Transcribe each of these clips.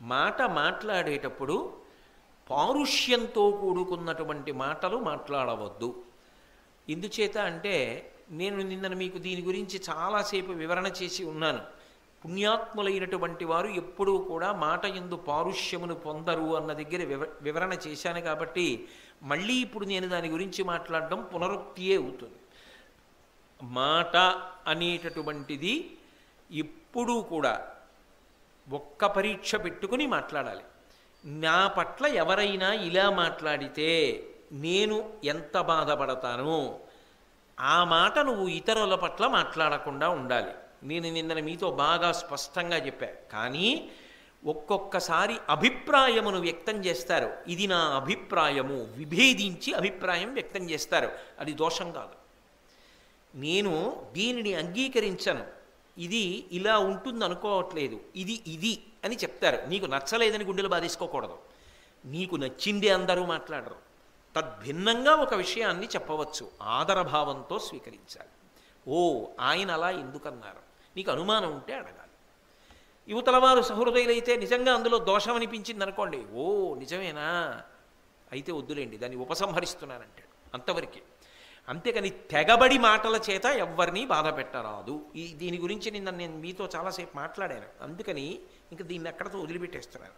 మాట మాట్లాడేటప్పుడు పారుష్యంతో కూడుకున్నటువంటి మాటలు మాట్లాడవద్దు ఎందుచేత అంటే నేను నిన్న మీకు దీని గురించి చాలాసేపు వివరణ చేసి ఉన్నాను పుణ్యాత్ములైనటువంటి వారు ఎప్పుడూ కూడా మాట ఎందు పారుష్యమును పొందరు అన్న దగ్గర వివ వివరణ చేశాను కాబట్టి మళ్ళీ ఇప్పుడు నేను దాని గురించి మాట్లాడడం పునరుక్తియే అవుతుంది మాట అనేటటువంటిది ఎప్పుడూ కూడా ఒక్క పరీక్ష పెట్టుకుని మాట్లాడాలి నా పట్ల ఎవరైనా ఇలా మాట్లాడితే నేను ఎంత బాధపడతానో ఆ మాట నువ్వు ఇతరుల పట్ల మాట్లాడకుండా ఉండాలి నేను నిన్న మీతో బాగా స్పష్టంగా చెప్పా కానీ ఒక్కొక్కసారి అభిప్రాయమును వ్యక్తం చేస్తారు ఇది నా అభిప్రాయము విభేదించి అభిప్రాయం వ్యక్తం చేస్తారు అది దోషం కాదు నేను దీనిని అంగీకరించను ఇది ఇలా ఉంటుంది అనుకోవట్లేదు ఇది ఇది అని చెప్తారు నీకు నచ్చలేదని గుండెలు బాధేసుకోకూడదు నీకు నచ్చింది అందరూ మాట్లాడరు తద్భిన్నంగా ఒక విషయాన్ని చెప్పవచ్చు ఆదరభావంతో స్వీకరించాలి ఓ ఆయన అలా ఎందుకన్నారు నీకు అనుమానం ఉంటే అడగాలి యువతల వారు సహృదయులైతే నిజంగా అందులో దోషం అనిపించింది అనుకోండి ఓ నిజమేనా అయితే వద్దులేండి దాన్ని ఉపసంహరిస్తున్నానంటాడు అంతవరకే అంతేకాని తెగబడి మాటల చేత ఎవ్వరినీ బాధ పెట్టరాదు ఈ దీని గురించి నిన్న నేను మీతో చాలాసేపు మాట్లాడాను అందుకని ఇంకా దీన్ని ఎక్కడతో వదిలిపెట్టేస్తున్నాను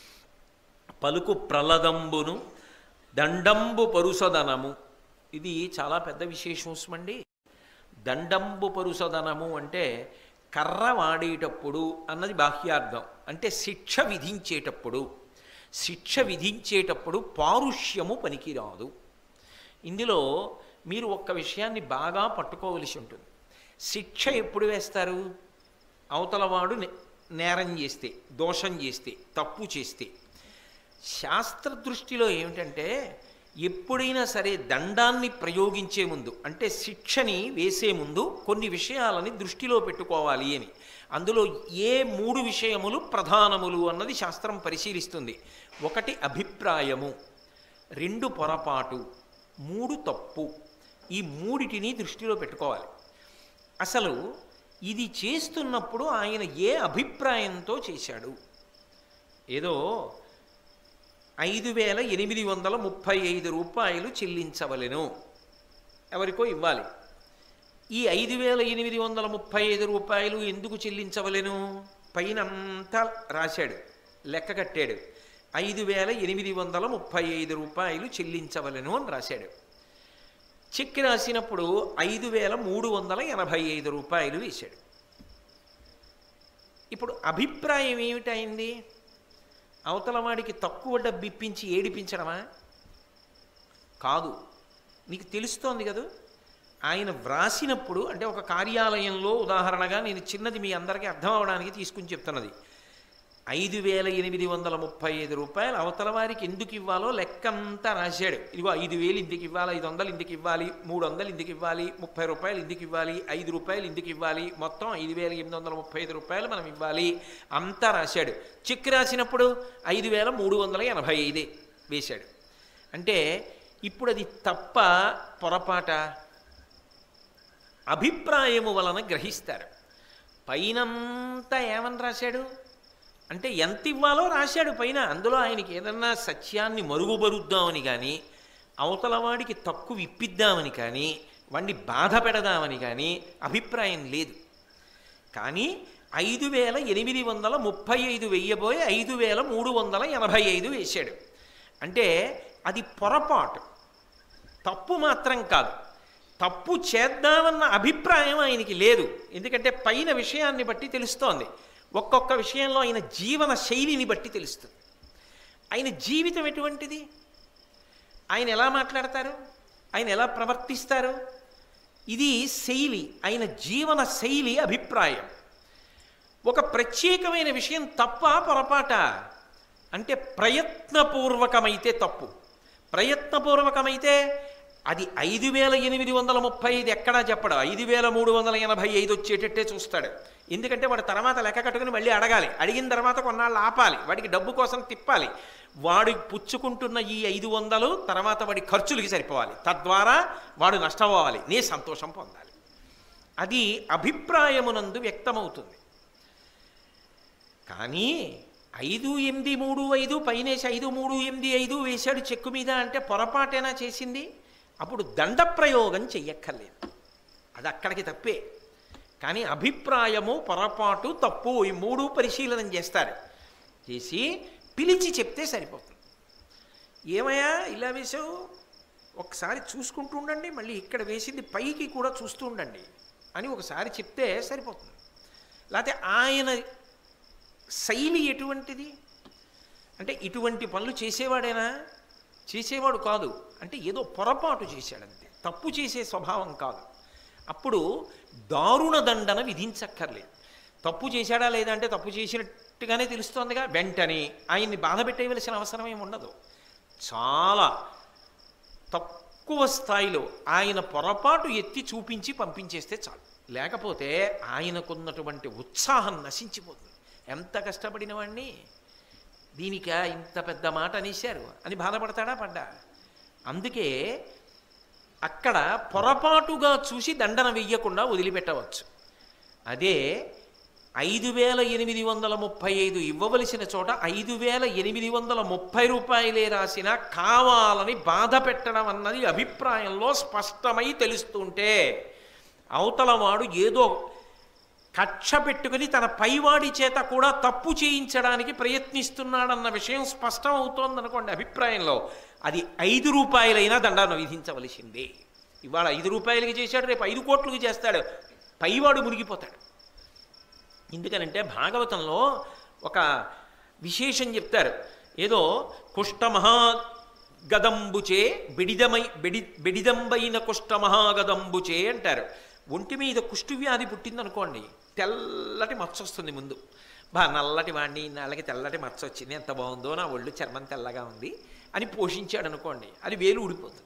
పలుకు ప్రలదంబును దండంబు పరుసదనము ఇది చాలా పెద్ద విశేషంస్మండి దండంబు పరుసదనము అంటే కర్ర వాడేటప్పుడు అన్నది బాహ్యార్థం అంటే శిక్ష విధించేటప్పుడు శిక్ష విధించేటప్పుడు పారుష్యము పనికిరాదు ఇందులో మీరు ఒక్క విషయాన్ని బాగా పట్టుకోవలసి ఉంటుంది శిక్ష ఎప్పుడు వేస్తారు అవతలవాడు నే- నేరం చేస్తే దోషం చేస్తే తప్పు చేస్తే శాస్త్ర దృష్టిలో ఏమిటంటే ఎప్పుడైనా సరే దండాన్ని ప్రయోగించే ముందు అంటే శిక్షని వేసే ముందు కొన్ని విషయాలని దృష్టిలో పెట్టుకోవాలి అని అందులో ఏ మూడు విషయములు ప్రధానములు అన్నది శాస్త్రం పరిశీలిస్తుంది ఒకటి అభిప్రాయము రెండు పొరపాటు మూడు తప్పు ఈ మూడిటిని దృష్టిలో పెట్టుకోవాలి అసలు ఇది చేస్తున్నప్పుడు ఆయన ఏ అభిప్రాయంతో చేశాడు ఏదో ఐదు వేల ఎనిమిది వందల ముప్పై ఐదు రూపాయలు చెల్లించవలెను ఎవరికో ఇవ్వాలి ఈ ఐదు వేల ఎనిమిది వందల ముప్పై ఐదు రూపాయలు ఎందుకు చెల్లించవలెను పైన అంతా రాశాడు లెక్క కట్టాడు ఐదు వేల ఎనిమిది వందల ముప్పై ఐదు రూపాయలు చెల్లించవలెను అని రాశాడు చెక్ రాసినప్పుడు ఐదు వేల మూడు వందల ఎనభై ఐదు రూపాయలు వేశాడు ఇప్పుడు అభిప్రాయం ఏమిటైంది అవతల వాడికి తక్కువ డబ్బు ఇప్పించి ఏడిపించడమా కాదు నీకు తెలుస్తోంది కదా ఆయన వ్రాసినప్పుడు అంటే ఒక కార్యాలయంలో ఉదాహరణగా నేను చిన్నది మీ అందరికీ అర్థం అవడానికి తీసుకుని చెప్తున్నది ఐదు వేల ఎనిమిది వందల ముప్పై ఐదు రూపాయలు అవతల వారికి ఎందుకు ఇవ్వాలో లెక్కంతా రాశాడు ఇదిగో ఐదు వేలు ఇందుకు ఇవ్వాలి ఐదు వందలు ఇందుకు ఇవ్వాలి మూడు వందలు ఇందుకు ఇవ్వాలి ముప్పై రూపాయలు ఇందుకు ఇవ్వాలి ఐదు రూపాయలు ఇందుకు ఇవ్వాలి మొత్తం ఐదు వేల ఎనిమిది వందల ముప్పై ఐదు రూపాయలు మనం ఇవ్వాలి అంతా రాశాడు చెక్ రాసినప్పుడు ఐదు వేల మూడు వందల ఎనభై ఐదే వేశాడు అంటే ఇప్పుడు అది తప్ప పొరపాట అభిప్రాయము వలన గ్రహిస్తారు పైనంతా ఏమని రాశాడు అంటే ఎంత ఇవ్వాలో రాశాడు పైన అందులో ఆయనకి ఏదన్నా సత్యాన్ని మరుగుబరుద్దామని కానీ అవతల వాడికి తక్కువ ఇప్పిద్దామని కానీ వాడిని బాధ పెడదామని కానీ అభిప్రాయం లేదు కానీ ఐదు వేల ఎనిమిది వందల ముప్పై ఐదు వెయ్యబోయి ఐదు వేల మూడు వందల ఎనభై ఐదు వేశాడు అంటే అది పొరపాటు తప్పు మాత్రం కాదు తప్పు చేద్దామన్న అభిప్రాయం ఆయనకి లేదు ఎందుకంటే పైన విషయాన్ని బట్టి తెలుస్తోంది ఒక్కొక్క విషయంలో ఆయన జీవన శైలిని బట్టి తెలుస్తుంది ఆయన జీవితం ఎటువంటిది ఆయన ఎలా మాట్లాడతారు ఆయన ఎలా ప్రవర్తిస్తారు ఇది శైలి ఆయన జీవన శైలి అభిప్రాయం ఒక ప్రత్యేకమైన విషయం తప్ప పొరపాట అంటే ప్రయత్నపూర్వకమైతే తప్పు ప్రయత్నపూర్వకమైతే అది ఐదు వేల ఎనిమిది వందల ముప్పై ఐదు ఎక్కడా చెప్పడు ఐదు వేల మూడు వందల ఎనభై ఐదు వచ్చేటట్టే చూస్తాడు ఎందుకంటే వాడు తర్వాత లెక్క కట్టుకుని మళ్ళీ అడగాలి అడిగిన తర్వాత కొన్నాళ్ళు ఆపాలి వాడికి డబ్బు కోసం తిప్పాలి వాడు పుచ్చుకుంటున్న ఈ ఐదు వందలు తర్వాత వాడి ఖర్చులకి సరిపోవాలి తద్వారా వాడు నష్టపోవాలి నే సంతోషం పొందాలి అది అభిప్రాయమునందు వ్యక్తమవుతుంది కానీ ఐదు ఎనిమిది మూడు ఐదు పైనేసి ఐదు మూడు ఎనిమిది ఐదు వేశాడు చెక్కు మీద అంటే పొరపాటేనా చేసింది అప్పుడు దండ ప్రయోగం చెయ్యక్కర్లేదు అది అక్కడికి తప్పే కానీ అభిప్రాయము పొరపాటు తప్పు ఈ మూడు పరిశీలన చేస్తారు చేసి పిలిచి చెప్తే సరిపోతుంది ఏమయ్యా ఇలా వేసావు ఒకసారి చూసుకుంటూ ఉండండి మళ్ళీ ఇక్కడ వేసింది పైకి కూడా చూస్తూ ఉండండి అని ఒకసారి చెప్తే సరిపోతుంది లేకపోతే ఆయన శైలి ఎటువంటిది అంటే ఇటువంటి పనులు చేసేవాడేనా చేసేవాడు కాదు అంటే ఏదో పొరపాటు చేశాడంతే తప్పు చేసే స్వభావం కాదు అప్పుడు దారుణ దండన విధించక్కర్లేదు తప్పు చేశాడా లేదా అంటే తప్పు చేసినట్టుగానే తెలుస్తోందిగా వెంటనే ఆయన్ని బాధ పెట్టేయవలసిన అవసరం ఏమి ఉండదు చాలా తక్కువ స్థాయిలో ఆయన పొరపాటు ఎత్తి చూపించి పంపించేస్తే చాలు లేకపోతే ఆయనకున్నటువంటి ఉత్సాహం నశించిపోతుంది ఎంత కష్టపడిన వాడిని దీనిక ఇంత పెద్ద మాట అనేశారు అని బాధపడతాడా పడ్డా అందుకే అక్కడ పొరపాటుగా చూసి దండన వెయ్యకుండా వదిలిపెట్టవచ్చు అదే ఐదు వేల ఎనిమిది వందల ముప్పై ఐదు ఇవ్వవలసిన చోట ఐదు వేల ఎనిమిది వందల ముప్పై రూపాయలే రాసిన కావాలని బాధ పెట్టడం అన్నది అభిప్రాయంలో స్పష్టమై తెలుస్తుంటే అవతలవాడు ఏదో కక్ష పెట్టుకుని తన పైవాడి చేత కూడా తప్పు చేయించడానికి ప్రయత్నిస్తున్నాడన్న విషయం స్పష్టం అవుతోందనుకోండి అభిప్రాయంలో అది ఐదు రూపాయలైనా దండాన్ని విధించవలసిందే ఇవాళ ఐదు రూపాయలకి చేశాడు రేపు ఐదు కోట్లకి చేస్తాడు పైవాడు మునిగిపోతాడు ఎందుకనంటే భాగవతంలో ఒక విశేషం చెప్తారు ఏదో కుష్ఠమహా గదంబుచే బెడిదమై బెడి బెడిదంబైన కుష్ఠమహాగదంబుచే అంటారు ఒంటి మీద కుష్టు వ్యాధి పుట్టిందనుకోండి తెల్లటి మచ్చ వస్తుంది ముందు బా నల్లటి వాడిని నల్లకి తెల్లటి మచ్చ వచ్చింది ఎంత బాగుందో నా ఒళ్ళు చర్మం తెల్లగా ఉంది అని పోషించాడు అనుకోండి అది వేలు ఊడిపోతుంది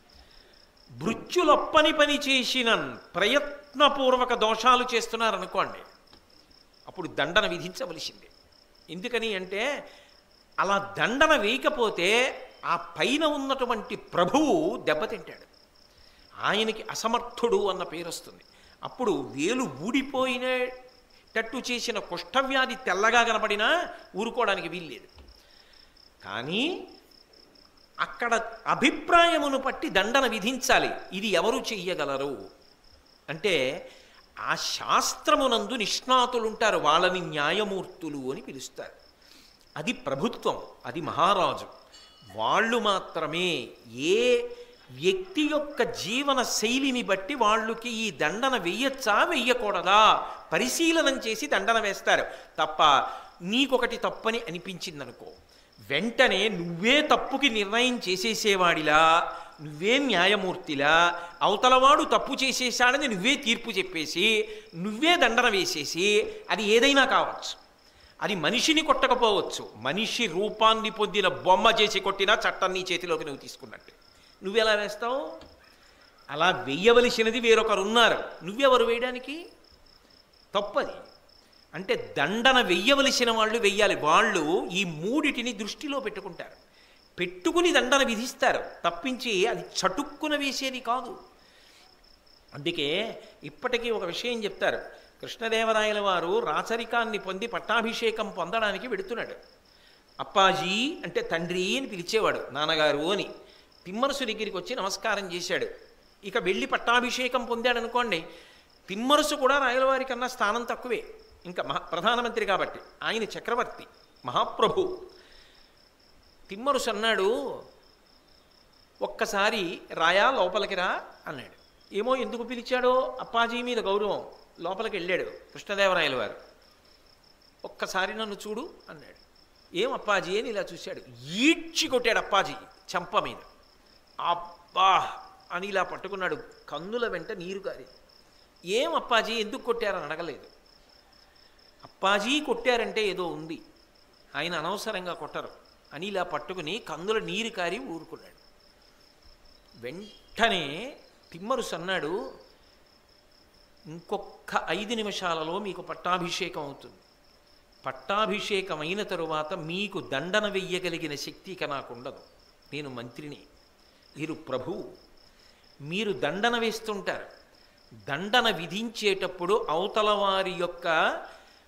భృత్యులొప్పని పని చేసిన ప్రయత్నపూర్వక దోషాలు చేస్తున్నారనుకోండి అప్పుడు దండన విధించవలసిందే ఎందుకని అంటే అలా దండన వేయకపోతే ఆ పైన ఉన్నటువంటి ప్రభువు దెబ్బతింటాడు ఆయనకి అసమర్థుడు అన్న పేరు వస్తుంది అప్పుడు వేలు ఊడిపోయినట్టు చేసిన కుష్ఠవ్యాధి తెల్లగా కనపడినా ఊరుకోవడానికి వీల్లేదు కానీ అక్కడ అభిప్రాయమును పట్టి దండన విధించాలి ఇది ఎవరు చెయ్యగలరు అంటే ఆ శాస్త్రమునందు నిష్ణాతులు ఉంటారు వాళ్ళని న్యాయమూర్తులు అని పిలుస్తారు అది ప్రభుత్వం అది మహారాజు వాళ్ళు మాత్రమే ఏ వ్యక్తి యొక్క జీవన శైలిని బట్టి వాళ్ళకి ఈ దండన వెయ్యొచ్చా వెయ్యకూడదా పరిశీలనం చేసి దండన వేస్తారు తప్ప నీకొకటి తప్పని అనిపించిందనుకో వెంటనే నువ్వే తప్పుకి నిర్ణయం చేసేసేవాడిలా నువ్వే న్యాయమూర్తిలా అవతలవాడు తప్పు చేసేసాడని నువ్వే తీర్పు చెప్పేసి నువ్వే దండన వేసేసి అది ఏదైనా కావచ్చు అది మనిషిని కొట్టకపోవచ్చు మనిషి రూపాన్ని పొందిన బొమ్మ చేసి కొట్టినా చట్టం నీ చేతిలోకి నువ్వు తీసుకున్నట్టు నువ్వెలా వేస్తావు అలా వెయ్యవలసినది వేరొకరు ఉన్నారు నువ్వెవరు వేయడానికి తప్పది అంటే దండన వెయ్యవలసిన వాళ్ళు వెయ్యాలి వాళ్ళు ఈ మూడిటిని దృష్టిలో పెట్టుకుంటారు పెట్టుకుని దండన విధిస్తారు తప్పించి అది చటుక్కున వేసేది కాదు అందుకే ఇప్పటికీ ఒక విషయం చెప్తారు కృష్ణదేవరాయల వారు రాచరికాన్ని పొంది పట్టాభిషేకం పొందడానికి వెడుతున్నాడు అప్పాజీ అంటే తండ్రి అని పిలిచేవాడు నాన్నగారు అని తిమ్మరసు దగ్గరికి వచ్చి నమస్కారం చేశాడు ఇక వెళ్ళి పట్టాభిషేకం పొందాడు అనుకోండి తిమ్మరసు కూడా రాయలవారి కన్నా స్థానం తక్కువే ఇంకా మహా ప్రధానమంత్రి కాబట్టి ఆయన చక్రవర్తి మహాప్రభు తిమ్మరుసు అన్నాడు ఒక్కసారి రాయా లోపలికి రా అన్నాడు ఏమో ఎందుకు పిలిచాడో అప్పాజీ మీద గౌరవం లోపలికి వెళ్ళాడు కృష్ణదేవరాయల వారు ఒక్కసారి నన్ను చూడు అన్నాడు ఏం అప్పాజీ అని ఇలా చూశాడు ఈడ్చి కొట్టాడు అప్పాజీ చంప మీద అబ్బా అని ఇలా పట్టుకున్నాడు కన్నుల వెంట నీరు కారి ఏం అప్పాజీ ఎందుకు కొట్టారని అడగలేదు అప్పాజీ కొట్టారంటే ఏదో ఉంది ఆయన అనవసరంగా కొట్టరు అని ఇలా పట్టుకుని కందుల నీరు కారి ఊరుకున్నాడు వెంటనే తిమ్మరుసు అన్నాడు ఇంకొక ఐదు నిమిషాలలో మీకు పట్టాభిషేకం అవుతుంది పట్టాభిషేకం అయిన తరువాత మీకు దండన వెయ్యగలిగిన శక్తి ఇక నాకు ఉండదు నేను మంత్రిని మీరు ప్రభువు మీరు దండన వేస్తుంటారు దండన విధించేటప్పుడు అవతల వారి యొక్క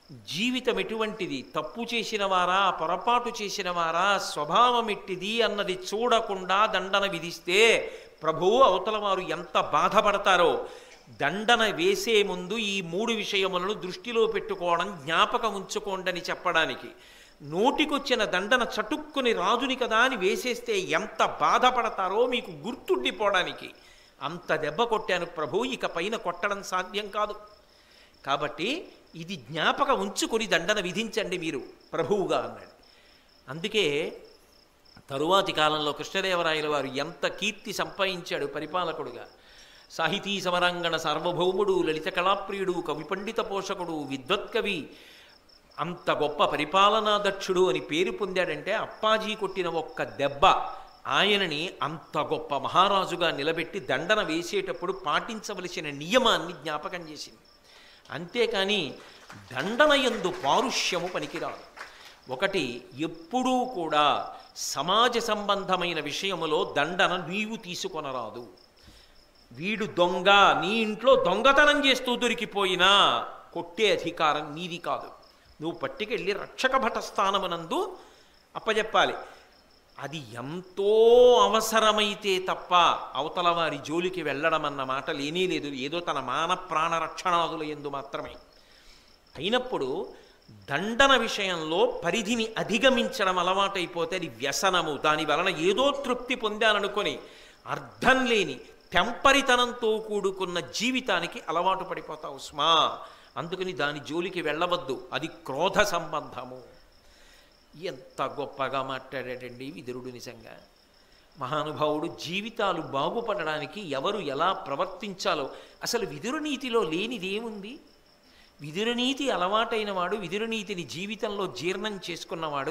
జీవితం ఎటువంటిది తప్పు చేసిన వారా పొరపాటు చేసిన వారా స్వభావం ఎట్టిది అన్నది చూడకుండా దండన విధిస్తే ప్రభువు అవతల వారు ఎంత బాధపడతారో దండన వేసే ముందు ఈ మూడు విషయములను దృష్టిలో పెట్టుకోవడం జ్ఞాపకం ఉంచుకోండి చెప్పడానికి నోటికొచ్చిన దండన చటుక్కుని రాజుని కదా అని వేసేస్తే ఎంత బాధపడతారో మీకు గుర్తుండిపోవడానికి అంత దెబ్బ కొట్టాను ప్రభు ఇక పైన కొట్టడం సాధ్యం కాదు కాబట్టి ఇది జ్ఞాపక ఉంచుకొని దండన విధించండి మీరు ప్రభువుగా అన్నాడు అందుకే తరువాతి కాలంలో కృష్ణదేవరాయల వారు ఎంత కీర్తి సంపాదించాడు పరిపాలకుడుగా సాహితీ సమరాంగణ సార్వభౌముడు లలిత కళాప్రియుడు కవి పండిత పోషకుడు విద్వత్కవి అంత గొప్ప పరిపాలనా దక్షుడు అని పేరు పొందాడంటే అప్పాజీ కొట్టిన ఒక్క దెబ్బ ఆయనని అంత గొప్ప మహారాజుగా నిలబెట్టి దండన వేసేటప్పుడు పాటించవలసిన నియమాన్ని జ్ఞాపకం చేసింది అంతేకాని దండన ఎందు పారుష్యము పనికిరాదు ఒకటి ఎప్పుడూ కూడా సమాజ సంబంధమైన విషయములో దండన నీవు తీసుకొనరాదు వీడు దొంగ నీ ఇంట్లో దొంగతనం చేస్తూ దొరికిపోయినా కొట్టే అధికారం నీది కాదు నువ్వు పట్టుకెళ్ళి రక్షక భట స్థానమునందు అప్పజెప్పాలి అది ఎంతో అవసరమైతే తప్ప అవతల వారి జోలికి వెళ్ళడం అన్న మాట లేనే లేదు ఏదో తన మాన ప్రాణ రక్షణాదుల ఎందు మాత్రమే అయినప్పుడు దండన విషయంలో పరిధిని అధిగమించడం అలవాటైపోతే అది వ్యసనము దాని వలన ఏదో తృప్తి పొందాననుకొని అర్థం లేని తెంపరితనంతో కూడుకున్న జీవితానికి అలవాటు పడిపోతావు స్మా అందుకని దాని జోలికి వెళ్ళవద్దు అది క్రోధ సంబంధము ఎంత గొప్పగా మాట్లాడాడండి విదురుడు నిజంగా మహానుభావుడు జీవితాలు బాగుపడడానికి ఎవరు ఎలా ప్రవర్తించాలో అసలు విదురునీతిలో లేనిదేముంది విదురునీతి అలవాటైన వాడు విదురునీతిని జీవితంలో జీర్ణం చేసుకున్నవాడు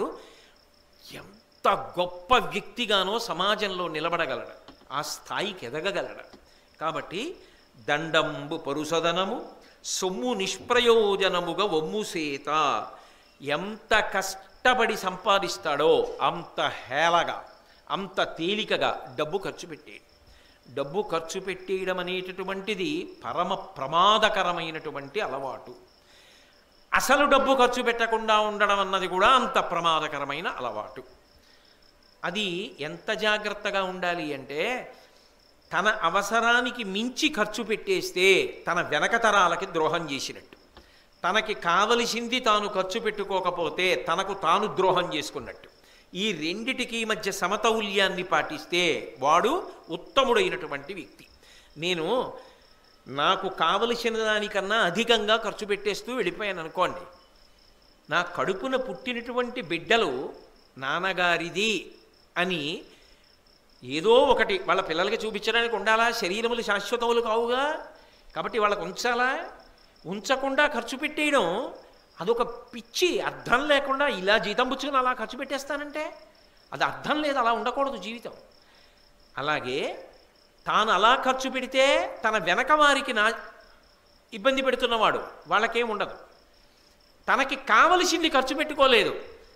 ఎంత గొప్ప వ్యక్తిగానో సమాజంలో నిలబడగలడు ఆ స్థాయికి ఎదగగలడు కాబట్టి దండంబు పరుసదనము సొమ్ము నిష్ప్రయోజనముగా ఒమ్ముసేత ఎంత కష్టపడి సంపాదిస్తాడో అంత హేళగా అంత తేలికగా డబ్బు ఖర్చు పెట్టేది డబ్బు ఖర్చు పెట్టేయడం అనేటటువంటిది పరమ ప్రమాదకరమైనటువంటి అలవాటు అసలు డబ్బు ఖర్చు పెట్టకుండా ఉండడం అన్నది కూడా అంత ప్రమాదకరమైన అలవాటు అది ఎంత జాగ్రత్తగా ఉండాలి అంటే తన అవసరానికి మించి ఖర్చు పెట్టేస్తే తన వెనకతరాలకి ద్రోహం చేసినట్టు తనకి కావలసింది తాను ఖర్చు పెట్టుకోకపోతే తనకు తాను ద్రోహం చేసుకున్నట్టు ఈ రెండిటికి మధ్య సమతౌల్యాన్ని పాటిస్తే వాడు ఉత్తముడైనటువంటి వ్యక్తి నేను నాకు కావలసిన దానికన్నా అధికంగా ఖర్చు పెట్టేస్తూ వెళ్ళిపోయాను అనుకోండి నా కడుపున పుట్టినటువంటి బిడ్డలు నాన్నగారిది అని ఏదో ఒకటి వాళ్ళ పిల్లలకి చూపించడానికి ఉండాలా శరీరములు శాశ్వతములు కావుగా కాబట్టి వాళ్ళకు ఉంచాలా ఉంచకుండా ఖర్చు పెట్టేయడం అదొక పిచ్చి అర్థం లేకుండా ఇలా జీతం పుచ్చుకుని అలా ఖర్చు పెట్టేస్తానంటే అది అర్థం లేదు అలా ఉండకూడదు జీవితం అలాగే తాను అలా ఖర్చు పెడితే తన వెనక వారికి నా ఇబ్బంది పెడుతున్నవాడు వాళ్ళకేం ఉండదు తనకి కావలసింది ఖర్చు పెట్టుకోలేదు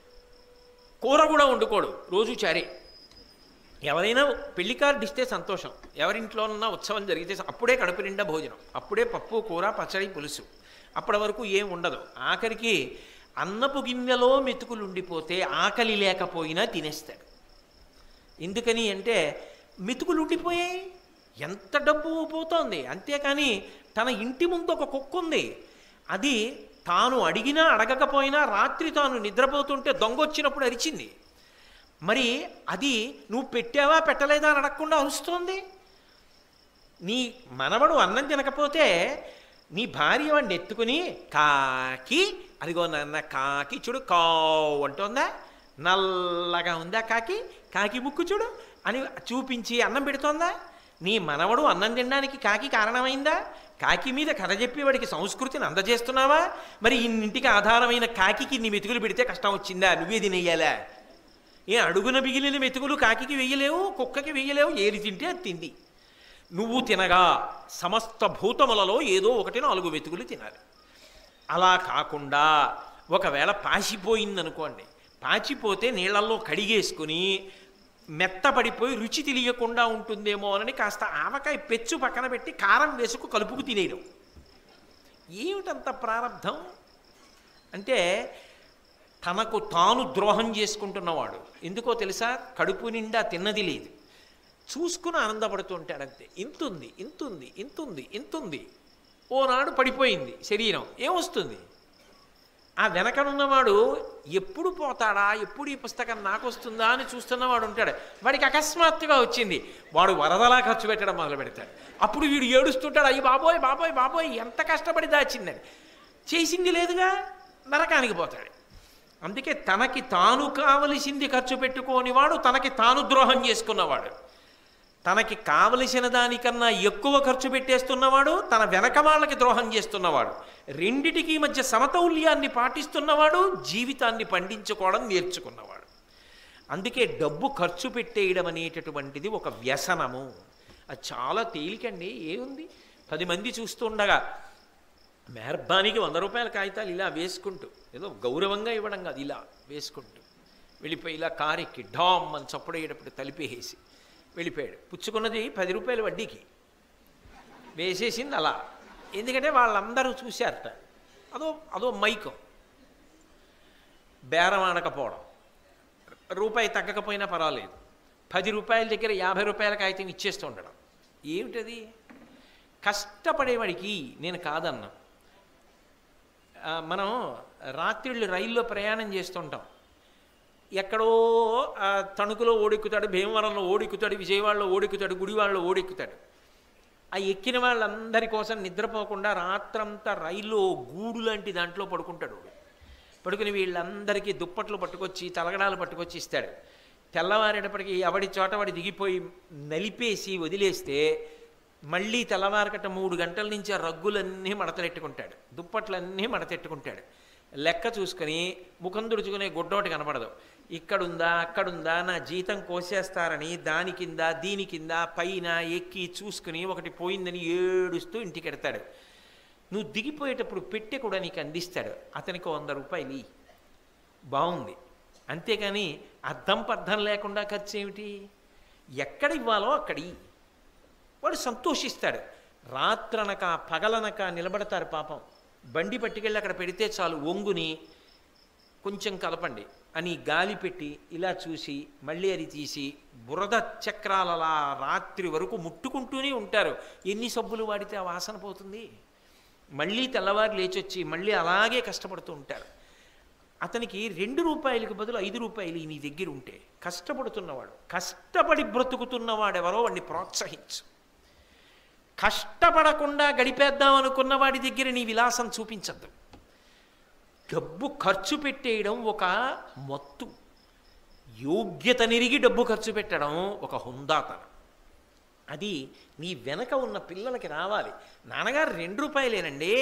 కూర కూడా వండుకోడు రోజు చారే ఎవరైనా పెళ్లి కార్డు ఇస్తే సంతోషం ఎవరింట్లోనన్నా ఉత్సవం జరిగితే అప్పుడే కడుపు నిండా భోజనం అప్పుడే పప్పు కూర పచ్చడి పులుసు అప్పటి వరకు ఏం ఉండదు ఆఖరికి అన్నపు గిన్నెలో మెతుకులు ఉండిపోతే ఆకలి లేకపోయినా తినేస్తాడు ఎందుకని అంటే మెతుకులు ఉండిపోయాయి ఎంత డబ్బు పోతోంది అంతేకాని తన ఇంటి ముందు ఒక కుక్క ఉంది అది తాను అడిగినా అడగకపోయినా రాత్రి తాను నిద్రపోతుంటే దొంగ వచ్చినప్పుడు అరిచింది మరి అది నువ్వు పెట్టావా పెట్టలేదా అని అడగకుండా అరుస్తోంది నీ మనవడు అన్నం తినకపోతే నీ భార్య వాడిని ఎత్తుకుని కాకి అదిగో నాన్న కాకి చూడు కావు అంటోందా నల్లగా ఉందా కాకి కాకి ముక్కు చూడు అని చూపించి అన్నం పెడుతోందా నీ మనవడు అన్నం తినడానికి కాకి కారణమైందా కాకి మీద కథ చెప్పి వాడికి సంస్కృతిని అందజేస్తున్నావా మరి ఇన్నింటికి ఆధారమైన కాకికి నీ మెతుకులు పెడితే కష్టం వచ్చిందా నువ్వే తినేయాలా ఏ అడుగున మిగిలిన మెతుకులు కాకికి వెయ్యలేవు కుక్కకి వెయ్యలేవు ఏది తింటే అది తింది నువ్వు తినగా సమస్త భూతములలో ఏదో ఒకటి నాలుగు వెతుకులు తినాలి అలా కాకుండా ఒకవేళ పాసిపోయిందనుకోండి పాచిపోతే నీళ్ళల్లో కడిగేసుకుని మెత్తపడిపోయి రుచి తెలియకుండా ఉంటుందేమో అని కాస్త ఆవకాయ పెచ్చు పక్కన పెట్టి కారం వేసుకు కలుపుకు తినేయడం ఏమిటంత ప్రారంధం అంటే తనకు తాను ద్రోహం చేసుకుంటున్నవాడు ఎందుకో తెలుసా కడుపు నిండా తిన్నది లేదు చూసుకుని ఆనందపడుతూ ఉంటాడు అంతే ఇంతుంది ఇంతుంది ఇంతుంది ఇంతుంది ఓనాడు పడిపోయింది శరీరం ఏమొస్తుంది ఆ వెనకనున్నవాడు ఎప్పుడు పోతాడా ఎప్పుడు ఈ పుస్తకం నాకు వస్తుందా అని చూస్తున్నవాడు ఉంటాడు వాడికి అకస్మాత్తుగా వచ్చింది వాడు వరదలా ఖర్చు పెట్టడం మొదలు పెడతాడు అప్పుడు వీడు ఏడుస్తుంటాడు అయ్యి బాబోయ్ బాబోయ్ బాబోయ్ ఎంత కష్టపడి దాచిందని చేసింది లేదుగా నరకానికి పోతాడు అందుకే తనకి తాను కావలసింది ఖర్చు పెట్టుకోని వాడు తనకి తాను ద్రోహం చేసుకున్నవాడు తనకి కావలసిన దానికన్నా ఎక్కువ ఖర్చు పెట్టేస్తున్నవాడు తన వెనక వాళ్ళకి ద్రోహం చేస్తున్నవాడు రెండిటికి మధ్య సమతౌల్యాన్ని పాటిస్తున్నవాడు జీవితాన్ని పండించుకోవడం నేర్చుకున్నవాడు అందుకే డబ్బు ఖర్చు పెట్టేయడం అనేటటువంటిది ఒక వ్యసనము అది చాలా తేలికండి ఏముంది పది మంది చూస్తుండగా మెహర్బానికి వంద రూపాయల కాగితాలు ఇలా వేసుకుంటూ ఏదో గౌరవంగా ఇవ్వడం కాదు ఇలా వేసుకుంటూ వెళ్ళిపోయి ఇలా కారెక్కి డామ్ అని చప్పుడయ్యేటప్పుడు తలిపేసి వెళ్ళిపోయాడు పుచ్చుకున్నది పది రూపాయల వడ్డీకి వేసేసింది అలా ఎందుకంటే వాళ్ళందరూ చూశారట అదో అదో మైకం బేరం ఆడకపోవడం రూపాయి తగ్గకపోయినా పర్వాలేదు పది రూపాయల దగ్గర యాభై రూపాయల కాగితం ఇచ్చేస్తూ ఉండడం ఏమిటది కష్టపడేవాడికి నేను కాదన్నా ఆ, మనం రాత్రిళ్ళు రైల్లో ప్రయాణం చేస్తుంటాం ఎక్కడో ఆ, తణుకులో ఓడెక్కుతాడు భీమవరంలో ఓడెక్కుతాడు విజయవాడలో ఓడెక్కుతాడు గుడివాడలో ఓడెక్కుతాడు ఆ ఎక్కిన వాళ్ళందరి కోసం నిద్రపోకుండా రాత్రంతా రైల్లో గూడు లాంటి దాంట్లో పడుకుంటాడు వాడు. పడుకుని వీళ్ళందరికీ దుప్పట్లు పట్టుకొచ్చి తలగడాలు పట్టుకొచ్చి ఇస్తాడు తెల్లవారేటప్పటికి ఎవడి చోట వాడి దిగిపోయి నలిపేసి వదిలేస్తే మళ్ళీ తెల్లవారకట మూడు గంటల నుంచి ఆ రగ్గులన్నీ మడతెట్టుకుంటాడు దుప్పట్లన్నీ మడతెట్టుకుంటాడు లెక్క చూసుకొని ముఖం తుడుచుకునే గుడ్డోటి కనపడదు ఇక్కడుందా అక్కడుందా నా జీతం కోసేస్తారని దాని కింద దీని కింద పైన ఎక్కి చూసుకుని ఒకటి పోయిందని ఏడుస్తూ ఇంటికి ఎడతాడు నువ్వు దిగిపోయేటప్పుడు పెట్టె కూడా నీకు అందిస్తాడు అతనికి వంద రూపాయలు ఇయ్యి. బాగుంది అంతేగాని అర్థం పర్థం లేకుండా ఖర్చు ఏమిటి ఎక్కడ ఇవ్వాలో అక్కడి వాడు సంతోషిస్తాడు రాత్రనక పగలనక నిలబడతారు పాపం బండి పట్టుకెళ్ళి అక్కడ పెడితే చాలు ఒంగుని కొంచెం కలపండి అని గాలి పెట్టి ఇలా చూసి మళ్ళీ అది తీసి బురద చక్రాలలా రాత్రి వరకు ముట్టుకుంటూనే ఉంటారు ఎన్ని సబ్బులు వాడితే ఆ వాసన పోతుంది మళ్ళీ తెల్లవారు లేచొచ్చి మళ్ళీ అలాగే కష్టపడుతూ ఉంటారు అతనికి రెండు రూపాయలకు బదులు ఐదు రూపాయలు నీ దగ్గర ఉంటే కష్టపడుతున్నవాడు కష్టపడి బ్రతుకుతున్నవాడెవరో వాడిని ప్రోత్సహించు కష్టపడకుండా గడిపేద్దాం అనుకున్న వాడి దగ్గర నీ విలాసం చూపించద్దు డబ్బు ఖర్చు పెట్టేయడం ఒక మత్తు యోగ్యత నిరిగి డబ్బు ఖర్చు పెట్టడం ఒక హుందాతనం అది నీ వెనక ఉన్న పిల్లలకి రావాలి నాన్నగారు రెండు రూపాయలేనండి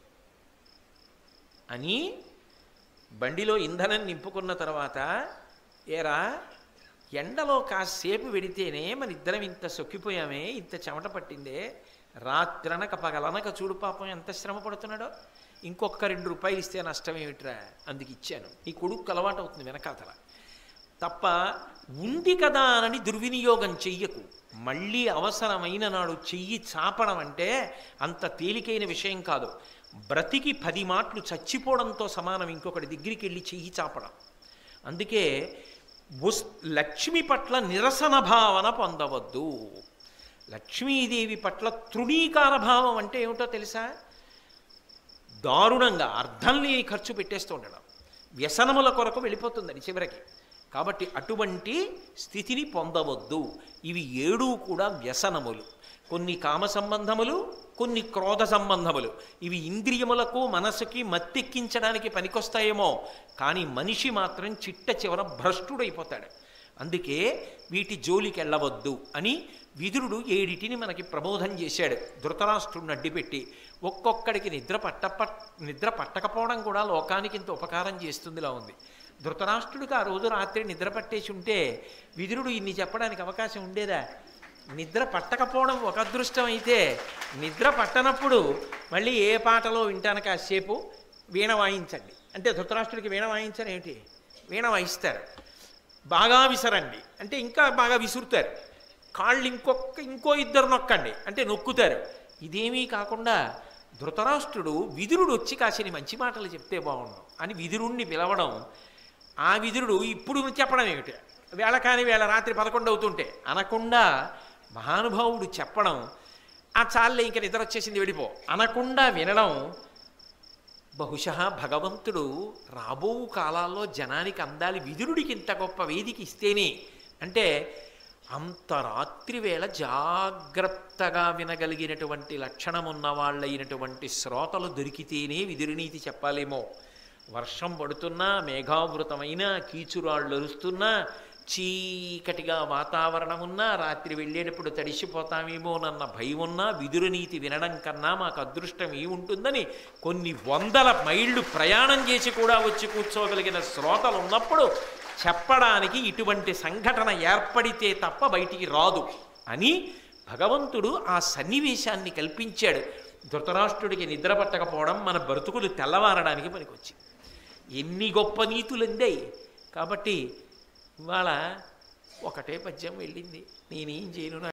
అని బండిలో ఇంధనం నింపుకున్న తర్వాత ఏరా ఎండలో కాసేపు వెడితేనే మన ఇద్దరం ఇంత సొక్కిపోయామే ఇంత చెమట పట్టిందే రాత్రనక పగలనక చూడు పాపం ఎంత శ్రమ పడుతున్నాడో ఇంకొక రెండు రూపాయలు ఇస్తే నష్టం ఏమిట్రా అందుకు ఇచ్చాను నీ కొడుకు అలవాటు అవుతుంది వెనకాతల తప్ప ఉంది కదా అని దుర్వినియోగం చెయ్యకు మళ్ళీ అవసరమైన నాడు చెయ్యి చాపడం అంటే అంత తేలికైన విషయం కాదు బ్రతికి పది మాటలు చచ్చిపోవడంతో సమానం ఇంకొకటి దగ్గరికి వెళ్ళి చెయ్యి చాపడం అందుకే వస్ లక్ష్మి పట్ల నిరసన భావన పొందవద్దు లక్ష్మీదేవి పట్ల తృణీకార భావం అంటే ఏమిటో తెలుసా దారుణంగా అర్థం లేని ఖర్చు పెట్టేస్తూ ఉండడం వ్యసనముల కొరకు వెళ్ళిపోతుందని చివరికి కాబట్టి అటువంటి స్థితిని పొందవద్దు ఇవి ఏడూ కూడా వ్యసనములు కొన్ని కామ సంబంధములు కొన్ని క్రోధ సంబంధములు ఇవి ఇంద్రియములకు మనసుకి మత్తెక్కించడానికి పనికొస్తాయేమో కానీ మనిషి మాత్రం చిట్ట చివర భ్రష్టుడైపోతాడు అందుకే వీటి జోలికి వెళ్ళవద్దు అని విదురుడు ఏడిటిని మనకి ప్రబోధం చేశాడు ధృతరాష్ట్రుడిని అడ్డిపెట్టి ఒక్కొక్కడికి నిద్ర పట్ట పట్- నిద్ర పట్టకపోవడం కూడా లోకానికి ఇంత ఉపకారం చేస్తుందిలా ఉంది ధృతరాష్ట్రుడికి ఆ రోజు రాత్రి నిద్ర పట్టేసి ఉంటే విదురుడు ఇన్ని చెప్పడానికి అవకాశం ఉండేదా నిద్ర పట్టకపోవడం ఒక అదృష్టం అయితే నిద్ర పట్టనప్పుడు మళ్ళీ ఏ పాటలో వింటాను కాసేపు వీణ వాయించండి అంటే ధృతరాష్ట్రుడికి వీణ వాయించరు ఏమిటి వీణ వాయిస్తారు బాగా విసరండి అంటే ఇంకా బాగా విసురుతారు కాళ్ళు ఇంకొక ఇంకో ఇద్దరు నొక్కండి అంటే నొక్కుతారు ఇదేమీ కాకుండా ధృతరాష్ట్రుడు విదురుడు వచ్చి కాసిని మంచి మాటలు చెప్తే బాగుండు అని విదురుణ్ణి పిలవడం ఆ విదురుడు ఇప్పుడు చెప్పడం ఏమిటి వేళ కాని వేళ రాత్రి పదకొండు అవుతుంటే అనకుండా మహానుభావుడు చెప్పడం ఆ చాలే ఇంక నిద్ర వచ్చేసింది వెళ్ళిపో అనకుండా వినడం బహుశా భగవంతుడు రాబో కాలాల్లో జనానికి అందాలి విదురుడికి ఇంత గొప్ప వేదిక ఇస్తేనే అంటే అంత రాత్రి వేళ జాగ్రత్తగా వినగలిగినటువంటి లక్షణం ఉన్న వాళ్ళైనటువంటి శ్రోతలు దొరికితేనే విదురునీతి చెప్పాలేమో వర్షం పడుతున్నా మేఘావృతమైన కీచురాళ్ళు అరుస్తున్నా చీకటిగా వాతావరణం ఉన్నా రాత్రి వెళ్ళేటప్పుడు తడిసిపోతామేమోనన్న భయం ఉన్నా విదురునీతి వినడం కన్నా మాకు అదృష్టం ఏముంటుందని కొన్ని వందల మైళ్ళు ప్రయాణం చేసి కూడా వచ్చి కూర్చోగలిగిన శ్రోతలు ఉన్నప్పుడు చెప్పడానికి ఇటువంటి సంఘటన ఏర్పడితే తప్ప బయటికి రాదు అని భగవంతుడు ఆ సన్నివేశాన్ని కల్పించాడు ధృతరాష్ట్రుడికి నిద్ర పట్టకపోవడం మన బ్రతుకులు తెల్లవారడానికి పనికొచ్చింది ఎన్ని గొప్ప నీతులు అందాయి కాబట్టి ఇవాళ ఒకటే పద్యం వెళ్ళింది నేనేం చేయను